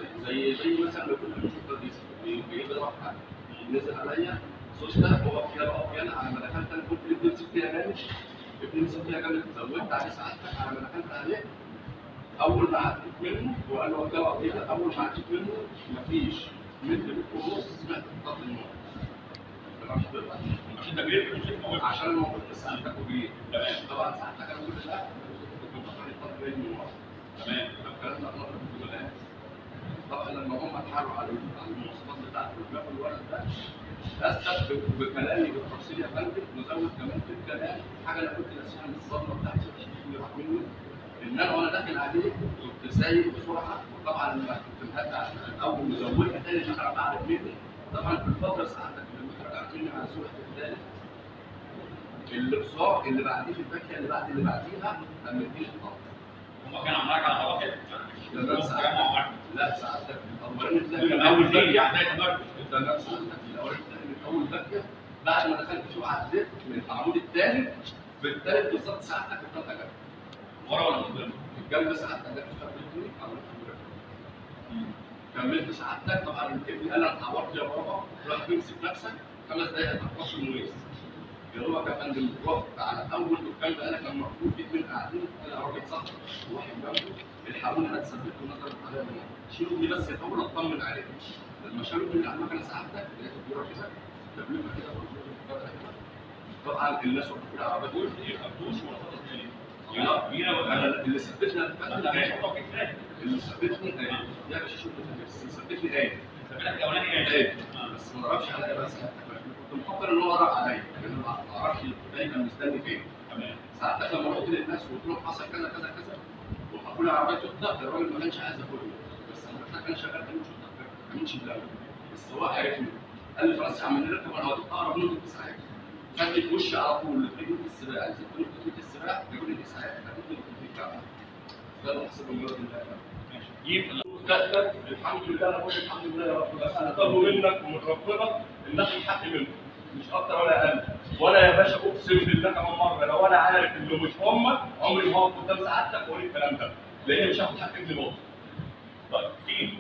زي زي مثلا لو كنا بنشوف رئيس بيجيب لي واحد نزل عليا سوسته وهو فيها بقى فيها على ما دخلت انا كنت ابني مسك فيها جامد ابني مسك فيها جامد زودت عليه ساعتك على ما دخلت عليه اول ما عديت منه وقال له وكاله كده اول ما عديت منه مفيش متر ونص سمعت خط النور تمام حضرتك عشان ده جريت مش موجود عشان الموضوع بس ساعتك وجريت تمام طبعا ساعتك انا كل ده كنت مفكر الخط جاي من ورا تمام الكلام ده انا كنت بلاش طبعا لما هم اتحروا على على المواصفات بتاعته وجابوا الولد ده اثبت بكلامي بالتفصيل يا فندم وزود كمان في الكلام حاجه انا كنت ناسيها من الصدمه بتاعتي اللي راح مني ان انا وانا داخل عليه كنت سايق بسرعه وطبعا لما كنت مهدع اول مزودها تاني المكنه بعد مني طبعا في الفتره ساعتك اللي المكنه بعد مني على سرعه الثالث الاقصاء اللي بعديه في الفاكهه اللي بعد اللي بعديها لما تجيش الخط هم كانوا معاك على هوا كده لا ساعتك لا ساعتك الاولاني تلاقي من من اول اول دي باكيه يعني ده تمركز انت نفس الاولاني تلاقي من اول باكيه بعد ما دخلت شو عديت من العمود الثاني بالثالث بالظبط ساعتك الثالثه جت ورا ولا قدام الجنب ساعتك جت خبرتني عملت كملت سعادتك طبعا ابني قال انا اتعورت يا بابا راح تمسك نفسك خمس دقايق تخش المويس يا دوبك يا فندم رحت على اول دكان ده انا كان مفروض في اتنين قاعدين انا راجل صاحبي واحد جنبه الحقوني انا اتثبت ونظرت عليا من شيلوا ابني بس الاول اطمن عليه لما شالوا ابني على المكنه ساعتك لقيت الدوره كده تبليمه كده برضه كده. طبعا الناس وقفوا في العربيه دول ايه خدوش ولا خدوش تاني لا مين انا اللي ثبتنا انا ماشي هو كده اللي ثبتني ايه يا باشا شوف اللي ثبتني ايه سبيلك الاولاني ايه ايه بس ما ضربش عليا بس كنت مفكر ان هو ضرب عليا لان ما اعرفش دايما مستني فين تمام ساعتها لما رحت للناس وقلت لهم حصل كذا كذا كذا وحطوا لي عربيه تقطع الراجل ما كانش عايز ياخدني بس انا كان شغال كان مش ما كانش بلاوي بس هو عرفني قال لي خلاص يا عم نركب انا هوديك اقرب نقطه اسعاف خدني في وشي على طول في نقطه السباق عايز يدخل نقطه السباق جابوا لي الاسعاف خدتني نقطه الكعبه ده اللي حصل من الله ماشي جيب مستقبل الحمد لله انا بقول الحمد لله يا رب بس انا طالبه منك ومن ربنا ان اخد حقي منك مش اكتر ولا اقل وانا يا باشا اقسم بالله كمان مره لو انا عارف انه مش هم عمري ما هقف قدام سعادتك واقول الكلام ده لان مش هاخد حق ابني نقطه طيب في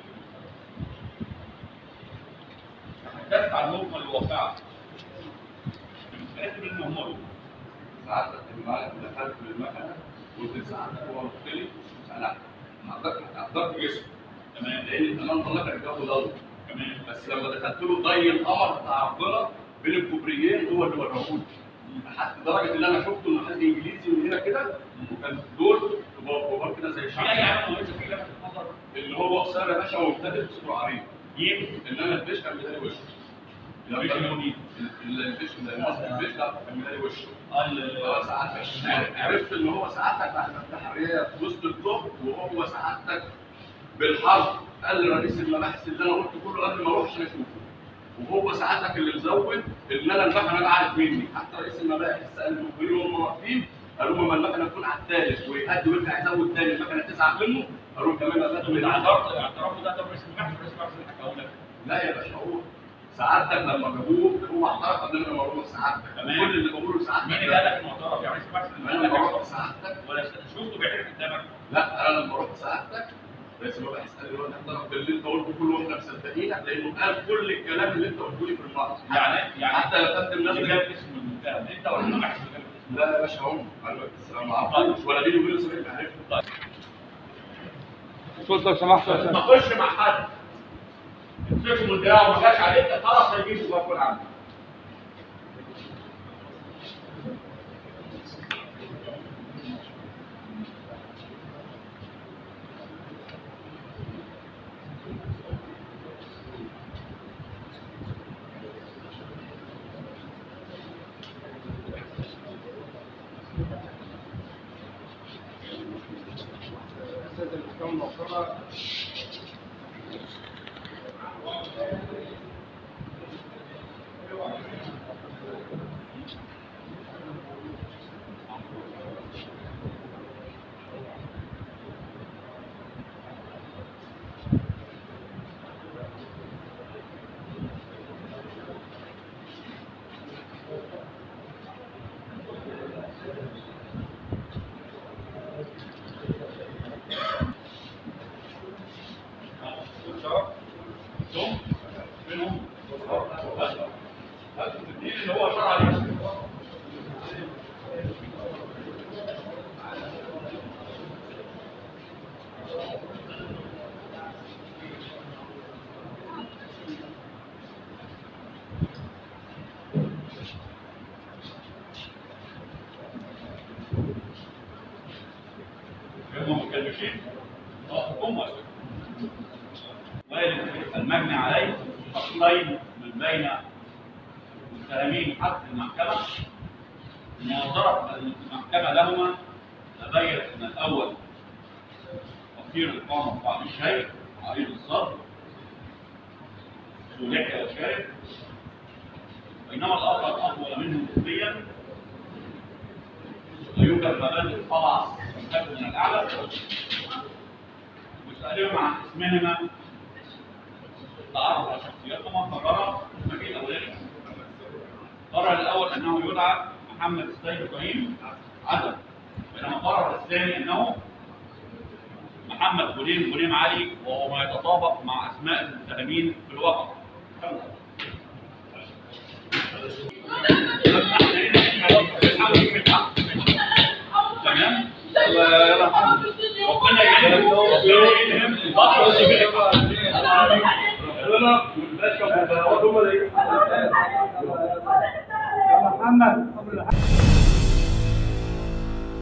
تحدثت عن مجمل الواقع بالنسبه لهم هم سعادتك المعلم دخلت بالمكنه قلت سعادتك هو قلت لي انا حضرتك حضرت جسمه تمام لان كمان طلعت الجو ضلمه تمام بس لما دخلت له ضي القمر بتاع ربنا بين الكوبريين هو اللي وراهولي حتى لدرجه ان انا شفته انه حد انجليزي من هنا كده وكان دول كبار كده زي في اي الشعب حاجه مهمه في لفت النظر اللي هو قصير يا باشا ومبتدئ بصدره عريض جيب انما الفيش كان مداري وشه الفيش المنيب. الفيش الفيش لا كان مداري وشه ال- هو سعادتك عرفت ان هو سعادتك بعد ما التحريه في وسط الظهر وهو سعادتك بالحرف قال لي رئيس المباحث اللي انا قلت كله قبل ما اروح عشان اشوفه وهو سعادتك اللي مزود ان انا المكنه قعدت مني حتى رئيس المباحث سال المخبرين وهم واقفين قالوا لهم لما المكنه تكون على الثالث ويهدي ويرجع يزود تاني المكنه تزعل منه قالوا كمان لا طب الاعتراف الاعتراف ده ده رئيس المحكمه رئيس المحكمه حكاه لك لا يا باشا هو سعادتك لما جابوه هو اعترف قبل ما اروح سعادتك تمام. كل اللي بقوله سعادتك مين اللي قال لك المعترف يعني رئيس المحكمه انا اللي لما قال رحت لك سعادتك ولا شفته بيعترف قدامك لا انا لما رحت سالتك رئيس المباحث قال لي هو انت اعترف باللي انت قلته كله واحنا مصدقينك لانه قال كل الكلام اللي انت قلته لي في المعرض يعني يعني حتى لو خدت الناس اللي دي- جاب اسم المتهم انت ولا المحكمه اللي جاب اسم لا يا باشا هم قالوا لك السلام ما اعرفوش ولا بيني وبينه سبيل معرفه اتفضل لو سمحت يا ما أستاذ. تخش مع حد الفيلم بتاعه ما جاش عليك خلاص هيجيبه ويكون عندك أستاذ الحكام الموقرة هم مكلفين حكومة ويجب المجني عليه فصلين من بين المتهمين حتى المحكمة مناظرة المحكمة لهما تبين أن الأول تقدير الإقامة بعض الشيء عريض الصدر ذو لحية وشارب بينما الآخر أطول منه نسبيا ويوجد مبادئ طبعا تكون من الأعلى ويسألهم عن اسمهما تعرف على شخصياتهما فقرر المجيء الأولاني قرر الأول أنه يدعى محمد السيد إبراهيم عدم بينما قرر الثاني أنه محمد غليم غليم علي وهو ما يتطابق مع أسماء المتهمين في الواقع تمام ربنا يعينهم ربنا يعينهم البطل والشباب محمد